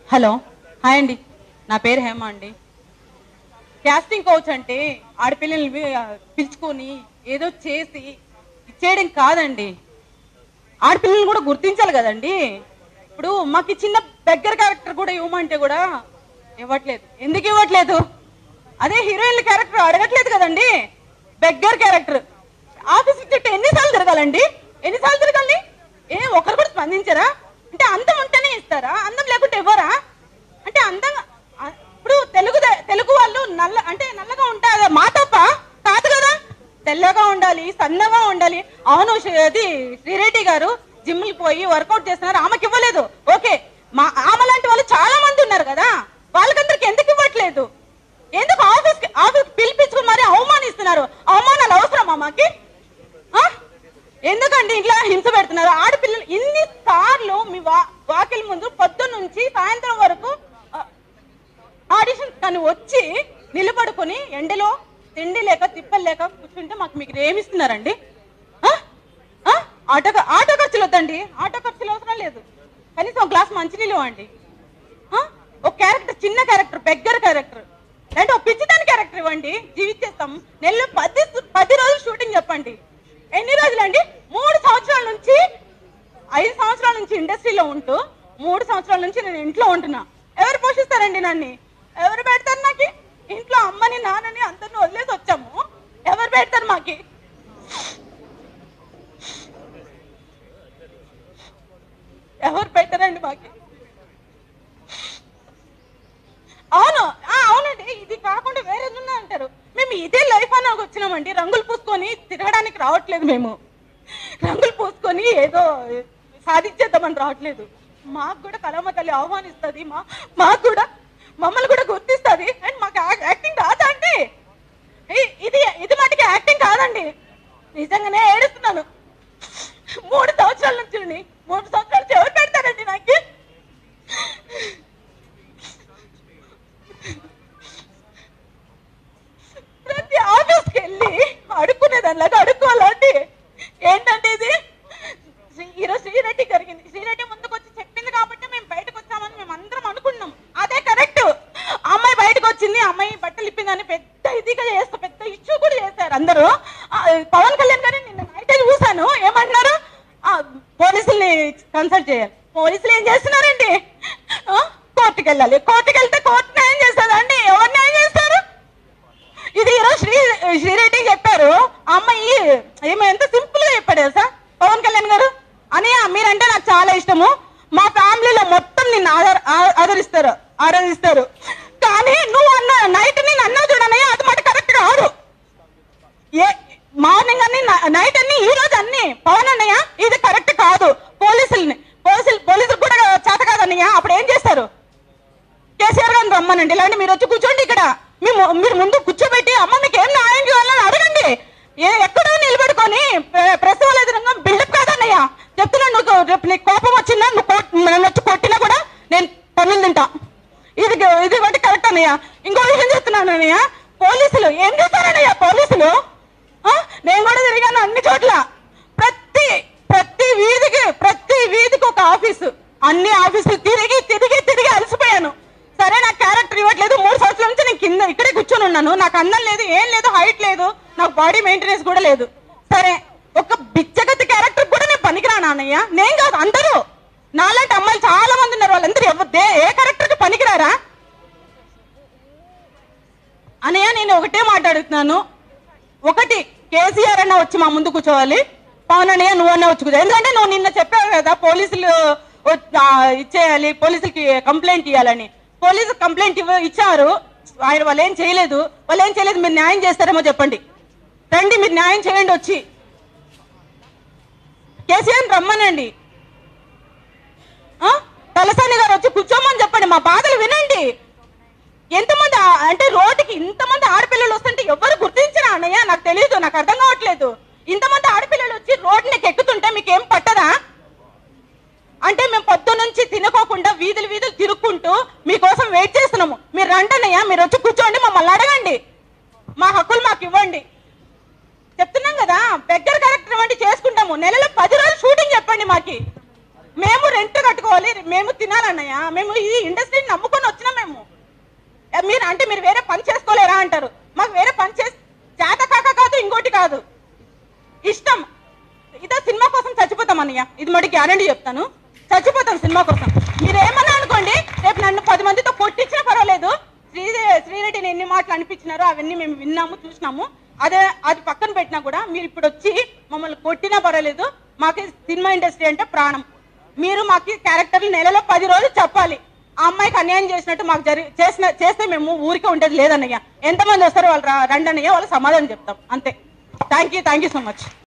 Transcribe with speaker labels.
Speaker 1: Hello hi అండి నా పేరు హేమ అండి క్యాస్టింగ్ కోచ్ అంటే ఆడపిల్లల్ని పి- పిలుచుకొని ఏదో చేసి ఇచ్చేయడం కాదండి ఆడపిల్లల్ని కూడా గుర్తించాలి కదండి ఇప్పుడు మాకు చిన్న దగ్గర క్యారెక్టర్ కూడా ఇవ్వమంటే కూడా ఇవ్వట్లేదు ఎందుకు ఇవ్వట్లేదు అదే హీరోయిన్ క్యారెక్టర్ అడగట్లేదు కదండి బెగ్గర్ క్యారెక్టర్ ఆఫీస్ చుట్టూ ఎన్నిసార్లు తిరగాలండి ఎన్నిసార్లు తిరగాలి ఏ ఒకరు కూడా స్పందించరా అంటే అందం ఉంటేనే ఇస్తారా అందం లేకుంటే ఇవ్వరా అంటే అందంగా ఆ, ఇప్పుడు తెలుగు ద- తెలుగు వాళ్ళు నల్ల అంటే నల్లగా ఉంటారు మా తప్ప కాదు కదా తెల్లగా ఉండాలి సన్నగా ఉండాలి అవును శ్రీ- అది శ్రీరెడ్డి గారు జిమ్కి పోయి వర్కౌట్ చేస్తున్నారు ఆమెకి ఇవ్వలేదు ఓకే మా ఆమె లాంటి వాళ్ళు చాలా మంది ఉన్నారు కదా వాళ్ళకందరికి ఎందుకు ఇవ్వట్లేదు ఎందుకు ఆఫీస్ ఆఫీస్ పిలిపించుకుని మరి అవమానిస్తున్నారు అవమానాలు అవసరమా మాకి ఆ? ఎందుకండి ఇట్లా హింస పెడుతున్నారు ఆడపిల్లలు ఇన్ని సార్లు మీ వా వాకిలి ముందు పొద్దున్న నుంచి సాయంత్రం వరకు ఆ, ఆడిషన్ తను వచ్చి నిలబడుకొని ఎండలో తిండి లేక తిప్పలు లేక కూర్చుంటే మాకు మీకు ఏమిస్తున్నారండి ఆ? ఆ? ఆటో ఖ- ఆటో ఖర్చులు వద్దండి ఆటో ఖర్చులు అవసరం లేదు కనీసం ఒక గ్లాస్ మంచినీళ్ళు ఇవ్వండి ఆ? ఒక క్యారెక్టర్ చిన్న క్యారెక్టర్ బెగ్గర్ క్యారెక్టర్ అంటే ఒక పిచ్చిదాని క్యారెక్టర్ ఇవ్వండి జీవించేస్తాం నెలలో పది పది రోజులు షూటింగ్ చెప్పండి ఎన్ని రోజులు అండి మూడు సంవత్సరాల నుంచి ఐదు సంవత్సరాల నుంచి ఇండస్ట్రీలో ఉంటూ మూడు సంవత్సరాల నుంచి నేను ఇంట్లో ఉంటున్నా ఎవరు పోషిస్తారండి నన్ను ఎవరు పెడతారు నాకు ఇంట్లో అమ్మని నాన్నని అందరిని వదిలేసి వచ్చాము ఎవరు పెడతారు మాకి ఎవరు పెట్టారండి మాకి అవును ఆ, అవునండి ఇది కాకుండా వేరే ఉన్నా అంటారు మేము ఇదే లైఫ్ అని వచ్చినామండి రంగులు పూసుకొని తిరగడానికి రావట్లేదు మేము రంగులు పూసుకొని ఏదో సాధించేద్దామని రావట్లేదు మాకు కూడా కలమ్మ తల్లి ఆహ్వానిస్తుంది మా మాకు కూడా మమ్మల్ని కూడా గుర్తిస్తుంది అండ్ మాకు యా- యాక్టింగ్ రాదా అండి ఇ- ఇది ఇది మటుకు యాక్టింగ్ కాదండి నిజంగానే ఏడుస్తున్నాను మూడు సంవత్సరాల నుంచి ఉండి, మూడు సంవత్సరాల నుంచి ఎవరు పెడతారండి నాకు ప్రతి ఆఫీస్కి వెళ్ళి అడుక్కునేదానిలాగా అడుక్కోవాలండి ఏంటంటే ఇది శ్రీ- ఈరోజు శ్రీరెడ్డి జరిగింది శ్రీరెడ్డి ముందుకు వచ్చి చెప్పింది కాబట్టి మేము బయటకు వచ్చామని మేము అందరం అనుకున్నాం అదే కరెక్ట్ అమ్మాయి బయటకు వచ్చింది అమ్మాయి బట్టలు ఇప్పిందని పెద్ద ఇదిగా చేస్తూ పెద్ద ఇష్యూ కూడా చేశారు అందరూ ఆ, పవన్ కళ్యాణ్ గారు నిన్న నైట్ చూశాను ఏమంటున్నారు ఆ, పోలీసుల్ని కన్సల్ట్ చేయాలి పోలీసులు ఏం చేస్తున్నారండి ఆ, కోర్టుకి వెళ్ళాలి కోర్టుకి వెళ్తే కోర్టు న్యాయం చేస్తుందండి ఎవరు న్యాయం చేస్తారు ఇది ఈరోజు శ్రీ శ్రీరెడ్డి చెప్పారు ఆ అమ్మాయి ఏమో ఎంత సింపుల్ గా చెప్పాడు తెలుసా పవన్ కళ్యాణ్ గారు అని మీరంటే నాకు చాలా ఇష్టము మా ఫ్యామిలీలో మొత్తం నిన్ను ఆదర ఆ- ఆదరిస్తారు ఆరాధిస్తారు కానీ నువ్వు అన్న నైట్ నేను అన్నా చూడనయ్య అది మాట కరెక్ట్ కాదు ఏ మార్నింగ్ అన్ని నైట్ అన్ని ఈ రోజు అన్ని పవన్ అన్నయ్య ఇది కరెక్ట్ కాదు పోలీసుల్ని పోలీసులు పోలీసులు కూడా చేత కాదన్నయ్య అప్పుడు ఏం చేస్తారు కేసీఆర్ గారిని రమ్మనండి ఇలాంటి మీరు వచ్చి కూర్చోండి ఇక్కడ మీ ము- మీరు ముందు కూర్చోబెట్టి అమ్మ మీకు ఏం న్యాయం చేయాలని అడగండి ఏ ఎక్కడో నిలబెట్టుకొని ప్ర- ప్రెస్ వాళ్ళ ఎదురుగా బిల్డప్ కాదన్నయ్య చెప్తున్నా నువ్వు రేపు నీకు కోపం వచ్చిందా నువ్వు కొట్- నన్ను వచ్చి కొట్టినా కూడా నేను పనులు తింటా ఇది ఇది బట్టి కరెక్ట్ అన్నయ్య ఇంకో విషయం చెప్తున్నాను అన్నయ్య పోలీసులు ఏం చేస్తారన్నయ్య పోలీసులు ఆ? నేను కూడా తిరిగాను అన్ని చోట్ల ప్రతి ప్రతి వీధికి ప్రతి వీధికి ఒక ఆఫీసు అన్ని ఆఫీసులు తిరిగి తిరిగి తిరిగి అలసిపోయాను సరే నాకు క్యారెక్టర్ ఇవ్వట్లేదు మూడు సంవత్సరాల నుంచి నేను కింద ఇక్కడే కూర్చొని ఉన్నాను నాకు అందం లేదు ఏం లేదు హైట్ లేదు నాకు బాడీ మెయింటెనెన్స్ కూడా లేదు సరే ఒక బిచ్చగతి క్యారెక్టర్ కూడా నేను పనికిరాను అన్నయ్య నేను కాదు అందరూ నాలాంటి అమ్మాయిలు చాలా మంది ఉన్నారు వాళ్ళందరూ ఎవరు దే- ఏ క్యారెక్టర్కి పనికిరారా అనయ్య నేను ఒకటే మాట్లాడుతున్నాను ఒకటి కేసీఆర్ అన్న వచ్చి మా ముందు కూర్చోవాలి పవన్ అన్నయ్య నువ్వన్నా వచ్చి కూర్చో ఎందుకంటే నువ్వు నిన్న చెప్పావు కదా పోలీసులు వ- ఆ, ఇచ్చేయాలి పోలీసులకి కంప్లైంట్ ఇవ్వాలని పోలీసు కంప్లైంట్ ఇవ్వ ఇచ్చారు ఆయన వాళ్ళు ఏం చేయలేదు వాళ్ళు ఏం చేయలేదు మీరు న్యాయం చేస్తారేమో చెప్పండి రండి మీరు న్యాయం చేయండి వచ్చి కేసీఆర్ రమ్మనండి ఆ? తలసాని గారు వచ్చి కూర్చోమని చెప్పండి మా బాధలు వినండి ఎంతమంది ఆ- అంటే రోడ్డుకి ఇంతమంది ఆడపిల్లలు వస్తుంటే ఎవరు గుర్తించరా అన్నయ్య నాకు తెలియదు నాకు అర్థం కావట్లేదు ఇంతమంది ఆడపిల్లలు వచ్చి రోడ్డుకి ఎక్కుతుంటే మీకు ఏం పట్టదా అంటే మేము పొద్దు నుంచి తినుకోకుండా వీధులు వీధులు తిరుక్కుంటూ మీకోసం వెయిట్ చేస్తున్నాము మీరు రండన్నయ్య మీరు వచ్చి కూర్చోండి మమ్మల్ని అడగండి మా హక్కులు మాకు ఇవ్వండి చెప్తున్నాం కదా బెగ్గర్ క్యారెక్టర్ ఇవ్వండి చేసుకుంటాము నెలలో పది రోజులు షూటింగ్ చెప్పండి మాకి మేము రెంట్ కట్టుకోవాలి మేము తినాలన్నయ్య మేము ఈ ఇండస్ట్రీని నమ్ముకొని వచ్చినాం మేము ఏ, మీరు అంటే మీరు వేరే పని చేసుకోలేరా అంటారు మాకు వేరే పని చేసి చేత కాక కాదు ఇంకోటి కాదు ఇష్టం ఇదే సినిమా కోసం చచ్చిపోతాం అన్నయ్య ఇది మటుకు గ్యారంటీ చెప్తాను చచ్చిపోతాం సినిమా కోసం మీరు ఏమన్నా అనుకోండి రేపు నన్ను పది మందితో కొట్టించినా పర్వాలేదు శ్రీ శ్రీరెడ్డిని ఎన్ని మాటలు అనిపించినారో అవన్నీ మేము విన్నాము చూసినాము అదే అది పక్కన పెట్టినా కూడా మీరు ఇప్పుడు వచ్చి మమ్మల్ని కొట్టినా పర్వాలేదు మాకు సినిమా ఇండస్ట్రీ అంటే ప్రాణం మీరు మాకు క్యారెక్టర్లు నెలలో పది రోజులు చెప్పాలి ఆ అమ్మాయికి అన్యాయం చేసినట్టు మాకు జరి చేసిన చేస్తే మేము ఊరికే ఉండేది లేదన్నయ్య ఎంతమంది వస్తారో వాళ్ళు రా- రండి అన్నయ్య వాళ్ళు సమాధానం చెప్తాం అంతే thank you thank you so much